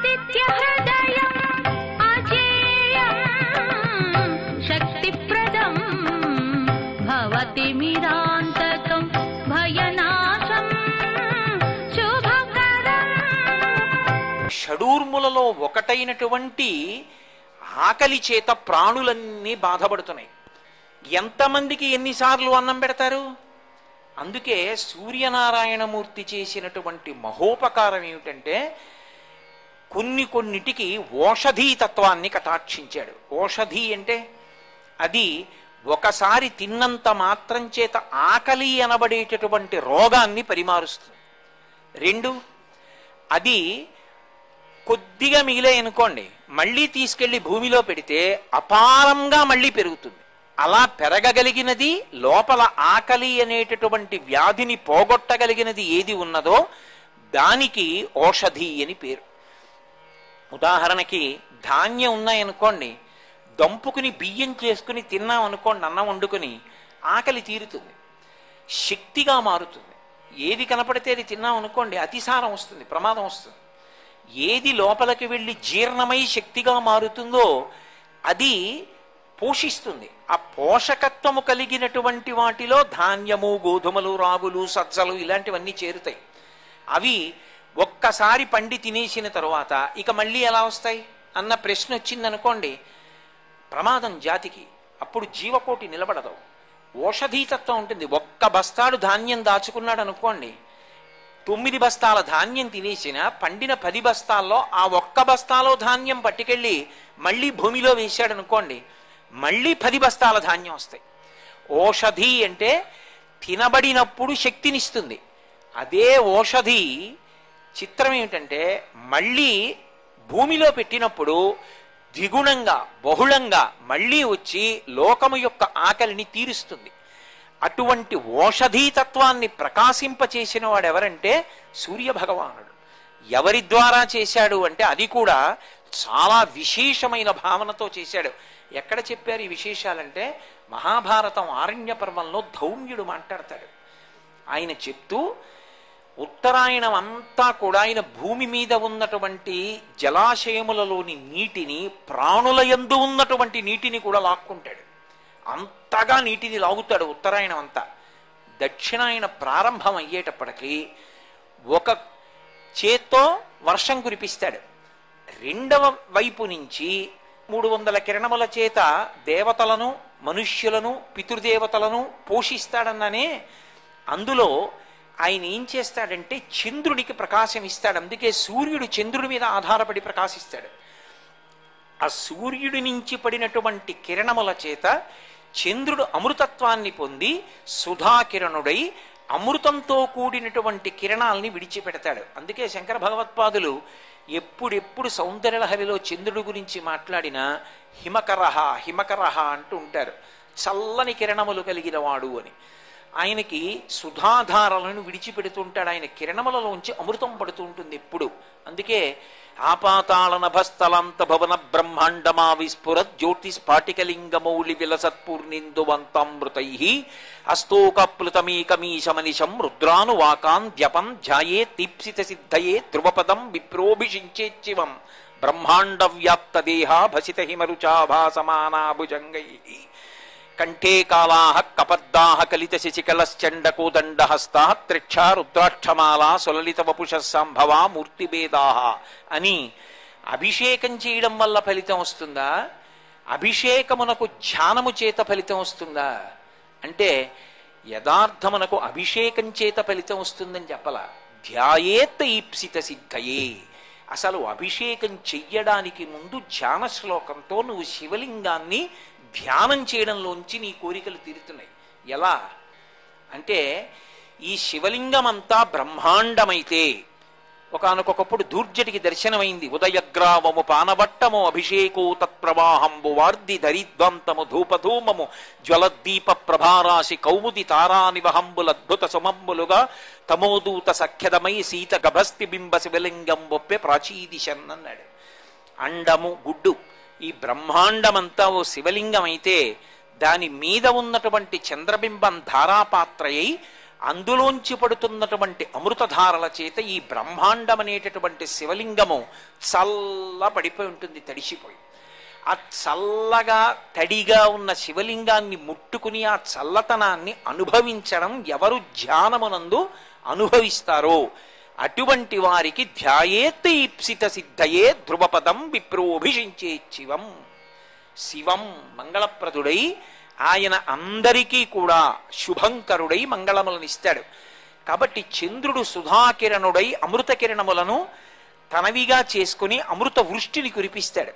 आदित्यहृदयम् अजेयम् शक्तिप्रदम् भवति मिरान्तकम् भयनाशम् शुभकरम् షడూర్ములలో ఒకటైనటువంటి ఆకలి చేత ప్రాణులన్నీ బాధపడుతున్నాయి ఎంతమందికి ఎన్నిసార్లు అన్నం పెడతారు అందుకే సూర్యనారాయణమూర్తి చేసినటువంటి మహోపకారం ఏమిటంటే కొన్ని కొన్నిటికి ఓషధీ తత్వాన్ని కటాక్షించాడు ఓషధి అంటే అది ఒకసారి తిన్నంత మాత్రం చేత ఆకలి అనబడేటటువంటి రోగాన్ని పరిమారుస్తుంది రెండు అది కొద్దిగా మిగిలాయి అనుకోండి మళ్ళీ తీసుకెళ్లి భూమిలో పెడితే అపారంగా మళ్ళీ పెరుగుతుంది అలా పెరగగలిగినది లోపల ఆకలి అనేటటువంటి వ్యాధిని పోగొట్టగలిగినది ఏది ఉన్నదో దానికి ఓషధి అని పేరు ఉదాహరణకి ధాన్యం ఉన్నాయనుకోండి దంపుకుని బియ్యం చేసుకుని తిన్నాం అనుకోండి అన్నం వండుకుని ఆకలి తీరుతుంది శక్తిగా మారుతుంది ఏది కనపడితే అది తిన్నాం అనుకోండి అతిసారం వస్తుంది ప్రమాదం వస్తుంది ఏది లోపలికి వెళ్ళి జీర్ణమై శక్తిగా మారుతుందో అది పోషిస్తుంది ఆ పోషకత్వము కలిగినటువంటి వాటిలో ధాన్యము గోధుమలు రాగులు సజ్జలు ఇలాంటివన్నీ చేరుతాయి అవి ఒక్కసారి పండి తినేసిన తరువాత ఇక మళ్ళీ ఎలా వస్తాయి అన్న ప్రశ్న వచ్చిందనుకోండి ప్రమాదం జాతికి అప్పుడు జీవకోటి నిలబడదు ఓషధీతత్వం ఉంటుంది ఒక్క బస్తాడు ధాన్యం దాచుకున్నాడు అనుకోండి తొమ్మిది బస్తాల ధాన్యం తినేసిన పండిన పది బస్తాల్లో ఆ ఒక్క బస్తాలో ధాన్యం పట్టుకెళ్ళి మళ్ళీ భూమిలో వేశాడు అనుకోండి మళ్ళీ పది బస్తాల ధాన్యం వస్తాయి ఓషధి అంటే తినబడినప్పుడు శక్తినిస్తుంది అదే ఓషధి చిత్రం ఏమిటంటే మళ్ళీ భూమిలో పెట్టినప్పుడు ద్విగుణంగా బహుళంగా మళ్ళీ వచ్చి లోకము యొక్క ఆకలిని తీరుస్తుంది అటువంటి ఓషధీతత్వాన్ని ప్రకాశింపచేసిన వాడు ఎవరంటే సూర్య భగవానుడు ఎవరి ద్వారా చేశాడు అంటే అది కూడా చాలా విశేషమైన భావనతో చేశాడు ఎక్కడ చెప్పారు ఈ విశేషాలంటే మహాభారతం ఆరణ్య పర్వంలో ధౌమ్యుడు మాట్లాడతాడు ఆయన చెప్తూ ఉత్తరాయణం అంతా కూడా ఆయన భూమి మీద ఉన్నటువంటి జలాశయములలోని నీటిని ప్రాణుల యందు ఉన్నటువంటి నీటిని కూడా లాక్కుంటాడు అంతగా నీటిని లాగుతాడు ఉత్తరాయణం అంతా దక్షిణాయన ప్రారంభం అయ్యేటప్పటికీ ఒక చేత్తో వర్షం కురిపిస్తాడు రెండవ వైపు నుంచి మూడు వందల కిరణముల చేత దేవతలను మనుష్యులను పితృదేవతలను పోషిస్తాడన్ననే అందులో ఆయన ఏం చేస్తాడంటే చంద్రుడికి ప్రకాశం ఇస్తాడు అందుకే సూర్యుడు చంద్రుడి మీద ఆధారపడి ప్రకాశిస్తాడు ఆ సూర్యుడి నుంచి పడినటువంటి కిరణముల చేత చంద్రుడు అమృతత్వాన్ని పొంది సుధాకిరణుడై అమృతంతో కూడినటువంటి కిరణాల్ని విడిచిపెడతాడు అందుకే శంకర భగవత్పాదులు ఎప్పుడెప్పుడు సౌందర్యలహరిలో చంద్రుడి గురించి మాట్లాడినా హిమకరహ హిమకరహ అంటూ ఉంటారు చల్లని కిరణములు కలిగిన వాడు అని ఆయనకి సుధాధారలను విడిచిపెడుతుంటాడు ఆయన కిరణములలోంచి అమృతం పడుతూ ఉంటుంది ఎప్పుడు అందుకే ఆపాతాళ నభస్థలంత భవన బ్రహ్మాండమా విస్ఫుర జ్యోతి స్ఫాటికలింగమౌళి విలసత్పూర్ణిందువంతామృతై అస్తోకప్లుతమీకమీశమనిశం రుద్రానువాకాన్ జపం ధ్యాయే దీప్సిత సిద్ధయే ధ్రువపదం విప్రోభిషించేచ్చివం బ్రహ్మాండ వ్యాప్త దేహ భసిత హిమరుచాభాసమానాభుజంగై కంఠే కాళా కపర్దా కలిత శశికలశ్చండకోదండ హస్తా త్రిక్షా రుద్రాక్షమాలా సులలిత వపుష సంభవా మూర్తిభేదా అని అభిషేకం చేయడం వల్ల ఫలితం వస్తుందా అభిషేకమునకు ధ్యానము చేత ఫలితం వస్తుందా అంటే యథార్థమునకు అభిషేకం చేత ఫలితం వస్తుందని చెప్పలా ధ్యాయేత్ ఈప్సిత సిద్ధయే అసలు అభిషేకం చెయ్యడానికి ముందు ధ్యాన శ్లోకంతో నువ్వు శివలింగాన్ని ధ్యానం చేయడంలోంచి నీ కోరికలు తీరుతున్నాయి ఎలా అంటే ఈ శివలింగం అంతా బ్రహ్మాండమైతే ఒకనకొకప్పుడు దూర్జటికి దర్శనమైంది ఉదయగ్రామము పానవట్టము అభిషేకో తత్ప్రవాహంబు వార్ది ధరిద్వంతము ధూపధూమము జ్వలద్దీప ప్రభారాశి కౌముది తారానివహంబులద్భుత సుమంబులుగా తమోదూత సఖ్యదమై సీత గభస్తి బింబ శివలింగం ఒప్పే ప్రాచీదిశన్ అన్నాడు అండము గుడ్డు ఈ బ్రహ్మాండమంతా ఓ శివలింగం అయితే దాని మీద ఉన్నటువంటి చంద్రబింబం ధారాపాత్రయై అందులోంచి పడుతున్నటువంటి అమృతధారల చేత ఈ బ్రహ్మాండం అనేటటువంటి శివలింగము చల్ల పడిపోయి ఉంటుంది తడిసిపోయి ఆ చల్లగా తడిగా ఉన్న శివలింగాన్ని ముట్టుకుని ఆ చల్లతనాన్ని అనుభవించడం ఎవరు ధ్యానమునందు అనుభవిస్తారో అటువంటి వారికి ధ్యాయేత్ ఈప్సిత సిద్ధయే ధ్రువపదం విప్రోభిషించే శివం శివం మంగళప్రదుడై ఆయన అందరికీ కూడా శుభంకరుడై మంగళములనిస్తాడు కాబట్టి చంద్రుడు సుధాకిరణుడై అమృత కిరణములను తనవిగా చేసుకుని అమృత వృష్టిని కురిపిస్తాడు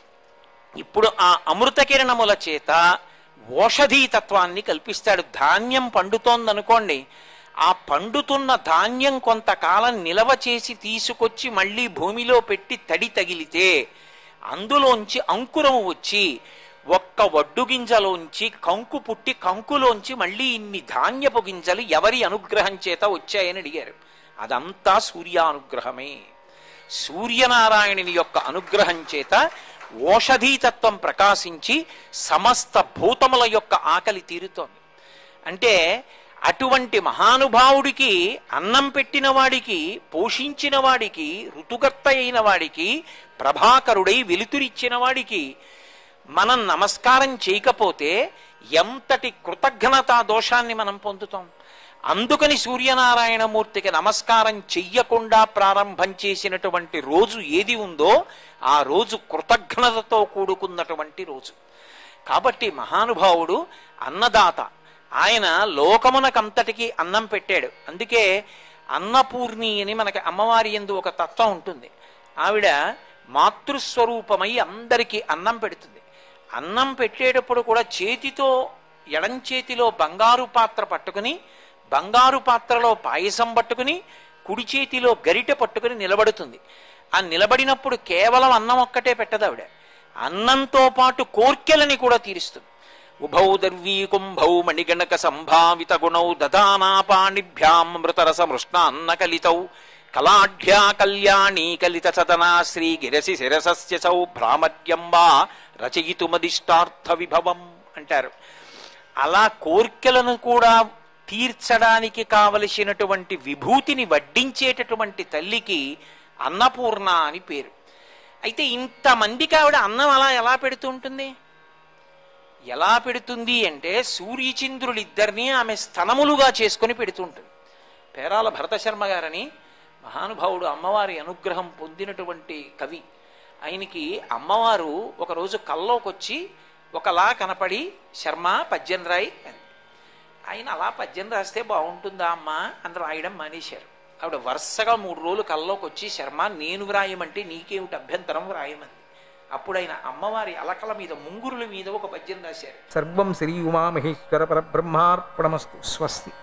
ఇప్పుడు ఆ అమృత కిరణముల చేత ఓషధీతత్వాన్ని కల్పిస్తాడు ధాన్యం పండుతోందనుకోండి ఆ పండుతున్న ధాన్యం కొంతకాలం నిలవ చేసి తీసుకొచ్చి మళ్ళీ భూమిలో పెట్టి తడి తగిలితే అందులోంచి అంకురము వచ్చి ఒక్క వడ్డు గింజలోంచి కంకు పుట్టి కంకులోంచి మళ్ళీ ఇన్ని ధాన్యపు గింజలు ఎవరి అనుగ్రహం చేత వచ్చాయని అడిగారు అదంతా సూర్యానుగ్రహమే సూర్యనారాయణుని యొక్క అనుగ్రహం చేత ఓషధీతత్వం ప్రకాశించి సమస్త భూతముల యొక్క ఆకలి తీరుతోంది అంటే అటువంటి మహానుభావుడికి అన్నం పెట్టిన వాడికి పోషించిన వాడికి ఋతుకర్త అయిన వాడికి ప్రభాకరుడై వెలుతురిచ్చిన వాడికి మనం నమస్కారం చేయకపోతే ఎంతటి కృతజ్ఞతా దోషాన్ని మనం పొందుతాం అందుకని సూర్యనారాయణమూర్తికి నమస్కారం చెయ్యకుండా ప్రారంభం చేసినటువంటి రోజు ఏది ఉందో ఆ రోజు కృతజ్ఞతతో కూడుకున్నటువంటి రోజు కాబట్టి మహానుభావుడు అన్నదాత ఆయన లోకమునకంతటికి అన్నం పెట్టాడు అందుకే అన్నపూర్ణి అని మనకి అమ్మవారి ఎందు ఒక తత్వం ఉంటుంది ఆవిడ మాతృస్వరూపమై అందరికీ అన్నం పెడుతుంది అన్నం పెట్టేటప్పుడు కూడా చేతితో ఎడం చేతిలో బంగారు పాత్ర పట్టుకుని బంగారు పాత్రలో పాయసం పట్టుకుని కుడి చేతిలో గరిటె పట్టుకుని నిలబడుతుంది ఆ నిలబడినప్పుడు కేవలం అన్నం ఒక్కటే పెట్టదు ఆవిడ అన్నంతో పాటు కోర్కెలని కూడా తీరుస్తుంది ఉభౌ దర్వీ కుంభౌ మణిగణక సంభావిత గుణౌ దదానాపాణిభ్యాం మృతరస మృష్ణాన్న కలితౌ కలాఢ్యా కళ్యాణీ కలిత సదనా శ్రీ గిరసి శిరసస్య సౌ భ్రామర్యం వా రచయితుమదిష్టార్థ విభవం అంటారు అలా కోర్కెలను కూడా తీర్చడానికి కావలసినటువంటి విభూతిని వడ్డించేటటువంటి తల్లికి అన్నపూర్ణ అని పేరు అయితే ఇంతమందికి ఆవిడ అన్నం అలా ఎలా పెడుతూ ఉంటుంది ఎలా పెడుతుంది అంటే సూర్యచంద్రులిద్దరినీ ఆమె స్తనములుగా చేసుకొని పెడుతుంటుంది పేరాల భరత శర్మ గారని మహానుభావుడు అమ్మవారి అనుగ్రహం పొందినటువంటి కవి ఆయనకి అమ్మవారు ఒకరోజు కల్లోకొచ్చి ఒకలా కనపడి శర్మ పద్యం రాయి అని ఆయన అలా పద్యం రాస్తే బాగుంటుందా అమ్మా అని రాయడం మానేశారు ఆవిడ వరుసగా మూడు రోజులు కల్లోకి వచ్చి శర్మ నేను వ్రాయమంటే నీకేమిటి అభ్యంతరం వ్రాయమంది అప్పుడు ఆయన అమ్మవారి అలకల మీద ముంగురుల మీద ఒక పద్యం రాశారు సర్వం శ్రీ ఉమామహేశ్వర పరబ్రహ్మార్పణమస్తు స్వస్తి